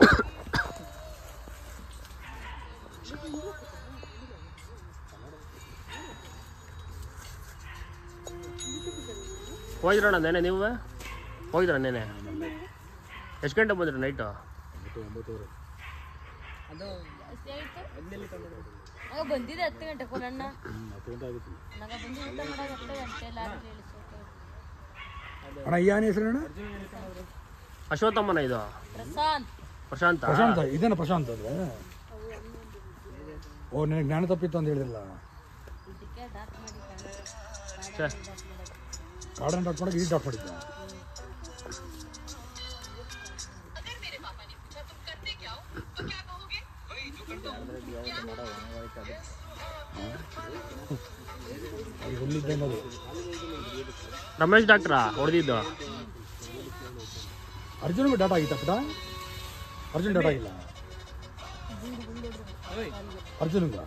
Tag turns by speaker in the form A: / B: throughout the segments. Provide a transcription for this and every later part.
A: ಹೋಗಿದ್ರಣ್ಣ ನೆನೆ ನೀವು ಹೋಗಿದ್ರ ನೆನೆ ಎಷ್ಟು ಗಂಟೆ ಬಂದ್ರಿ ನೈಟು
B: ಅದು ಆಗ ಬಂದಿದೆ ಹತ್ತು ಗಂಟೆ ಕೊಡಣ್ಣ ನಾಗ ಬಂದು ಊಟ ಮಾಡಾಗ ಹತ್ತು ಗಂಟೆ ಲಾರಿ ಇಳಿಸೋಕೆ
C: ಅಣ್ಣ ಈ ಆನೆ ಹೆಸರು ಅಣ್ಣ
A: ಅಶ್ವತ್ಥಮ್ಮನ ಇದು
B: ಪ್ರಶಾಂತ್
A: ಪ್ರಶಾಂತ
C: ಪ್ರಶಾಂತ ಇದೇನ ಪ್ರಶಾಂತ್ ಅಂದ್ರೆ ಓ ನಿನಗೆ ಜ್ಞಾನ ತಪ್ಪಿತ್ತು ಅಂತ ಹೇಳಿದಿಲ್ಲ
B: ಇದಕ್ಕೆ ಡಾಕ್ ಮಾಡಿ
A: ಛೆ,
C: ಕಾಡನ್ನ ಡಾಟ್ ಮಾಡಕ್ಕೆ ಈ ಡಾಟ್ ಮಾಡಿದ್ದ ಅದು ಹುಲ್ಲಿದ್ದಂಗೆ ಅದು
A: ರಮೇಶ್ ಡಾಕ್ಟ್ರಾ ಹೊಡೆದಿದ್ದು
C: ಅರ್ಜುನ್ಗೆ ಡಾಟ್ ಆಗಿತ್ತ ಪುಟ ಅರ್ಜುನ್ ಡಾಟ್ ಆಗಿಲ್ಲ ಅರ್ಜುನ್ಗ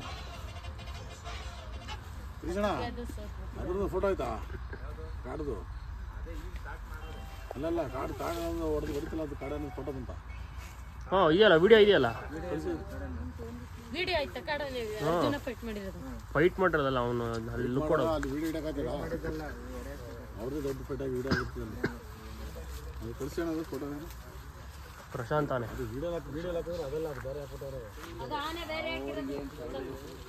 B: ಅದು ಸ್ವಲ್ಪ
D: ಅದ್ರದ್ದು ಫೋಟೋ ಆಯ್ತಾ ಕಾಡ್ದು ಅಲ್ಲಲ್ಲ ಕಾಡು ಕಾಡು ಹೊಡೆದು ಹೊಡಿತಿಲ್ಲ ಅದು ಕಾಡನ್ನು ಫೋಟೋ ಬಂತ
A: ಹಾಂ ಇದೆಯಲ್ಲ ವಿಡಿಯೋ ಇದೆಯಲ್ಲ
B: ವಿಡಿಯೋ ಆಯ್ತಾ ಕಾಡಲ್ಲಿ ಅರ್ಜುನ ಫೈಟ್ ಮಾಡಿರೋದು
A: ಫೈಟ್ ಮಾಡಿರೋದಲ್ಲ ಅವನು ಅಲ್ಲಿ ಲುಕ್ ಕೊಡೋದು
D: ಅಲ್ಲಿ ವಿಡಿಯೋ ಇಡಕ್ಕಾಗ್ತಿಲ್ಲ ಅವ್ರದ್ದು ದೊಡ್ಡ ಫೈಟ್ ಆಗಿ ವಿಡಿಯೋ ಆಗಿರ್ತದೆ ಅಲ್ಲಿ ಅದು ಕಳಿಸಿ ಅನ್ನೋದು ಫೋಟೋ
A: ಪ್ರಶಾಂತಾನೆ
D: ಅದು ವಿಡಿಯೋ ವಿಡಿಯೋ ಹಾಕಿದ್ರೆ ಅದೆಲ್ಲ ಅದು ಬೇರೆ ಫೋಟೋ
B: ಅದು ಆನೆ ಬೇರೆ ಹಾಕಿರೋದು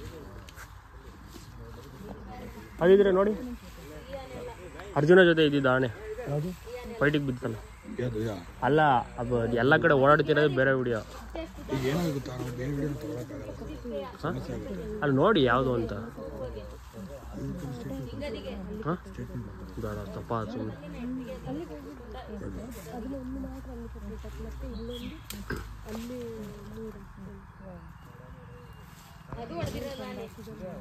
A: ಅದಿದ್ರೆ ನೋಡಿ ಅರ್ಜುನ ಜೊತೆ ಇದ್ದಿದ್ದ ಆನೆ
C: ಯಾವುದು
A: ಫೈಟಿಗೆ ಬಿದ್ದಾನೆ
C: ಯಾವುದು ಯಾ
A: ಅಲ್ಲ ಅದು ಎಲ್ಲ ಕಡೆ ಓಡಾಡ್ತಿರೋದು ಬೇರೆ ವಿಡಿಯೋ
C: ಈಗ ಏನಾಗುತ್ತೆ ಗೊತ್ತಾ ನಾವು ಬೇರೆ ವಿಡಿಯೋ ತಗೊಳಕ್ಕಾಗಲ್ಲ
A: ಅಲ್ಲಿ ನೋಡಿ ಯಾವುದು ಅಂತ ಹಾಂ ಬೇಡ ತಪ್ಪ ಸುಮ್ಮನೆ
B: ಅದು ಹೊಡೆದಿರೋದು ಆನೆ